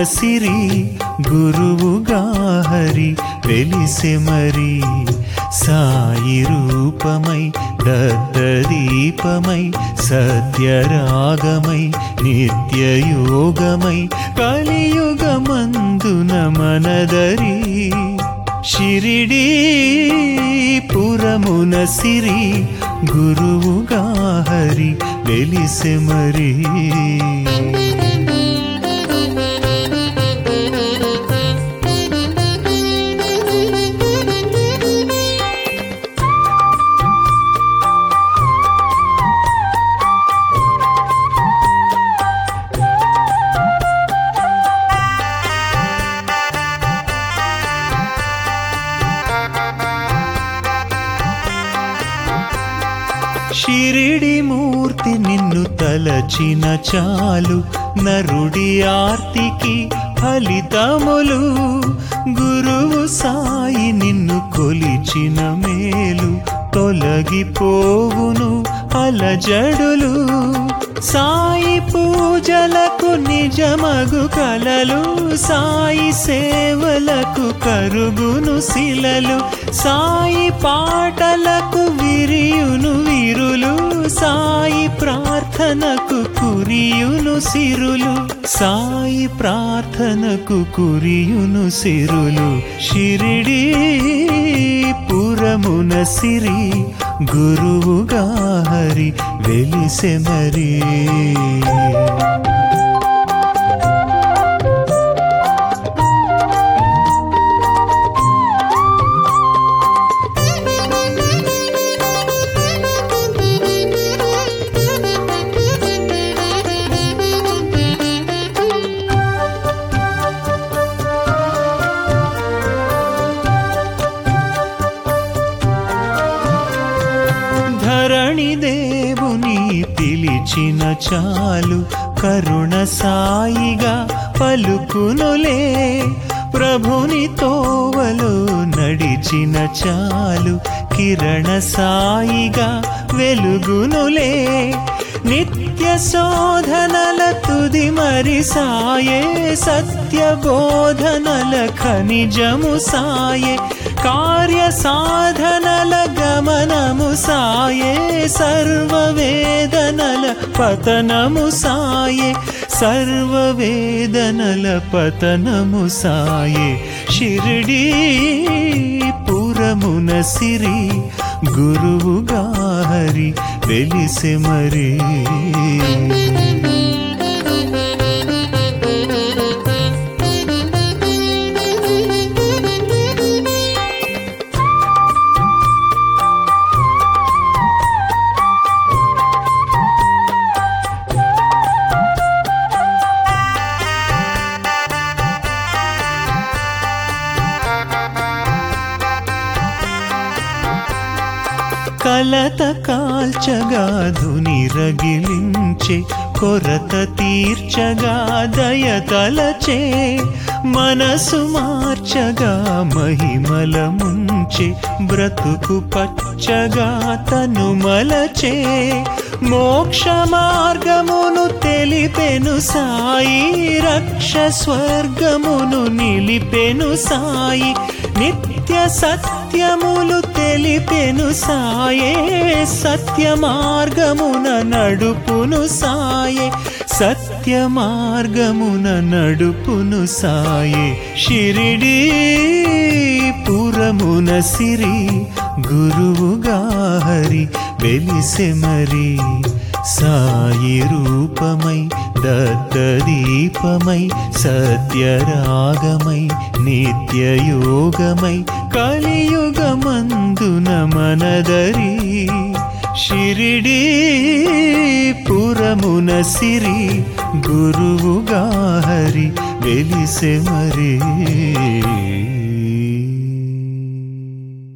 సిరి గురువుగా హరి వెలిసె మరి సాయి రూపమై దత్తదీపమై సత్యరాగమై నిత్యయోగమై కలియుగమందున మనదరి షిరిడీ పురమున సిరి గురువుగా హరి వెలిసె మరి షిరిడి మూర్తి నిన్ను తలచిన చాలు నరుడి ఆర్తికి ఫలితములు గురువు సాయి నిన్ను కొలిచిన మేలు తొలగిపోవును అలజడులు సాయి పూజలకు నిజమగు కలలు సాయి సేవలకు కరుగును శిలలు సాయి పాటలకు విరియును విరులు సాయి ప్రార్థనకు కురియును సిరులు సాయి ప్రార్థనకు కురియును సిరులు షిరిడి పురమున సిరి గురువుగా హరి వెలిసె మరి ధరణి దేవుని పిలిచిన చాలు కరుణ సాయిగా పలుకునులే ప్రభుని తోవలో నడిచిన చాలు కిరణ సాయిగా వెలుగునులే నిత్య శోధనల తుది మరి సాయే సత్య బోధనల ఖనిజము సాయే కార్య సాధనల గమనము సాయే సర్వ వేదనల పతనము సాయే సర్వ వేదనల పతనము సాయే షిరిడీ పురమున సిరి గురువుగా హరి వెలిసె మరి కలత కాల్చగా ధుని రగిలించే కొరత తీర్చగా దయతలచే మనసు మార్చగా మహిమల ముంచే బ్రతుకు పచ్చగా తను మలచే మోక్ష మార్గమును తెలిపెను సాయి రక్ష స్వర్గమును నిలిపెను సాయి నిత్య సత్యములు తెలిపెను సాయే సత్య మార్గమున నడుపును సాయే సత్య మార్గమున నడుపును సాయే షిరిడీ పురమున సిరి గురువుగా హరి వెలిసె మరి సాయి రూపమై దత్తదీపమై సత్యరాగమై నిత్యయోగమై కలియుగమందున మనదరి షిరిడీ పురమున సిరి గురువుగా హరి వెలిసె మరి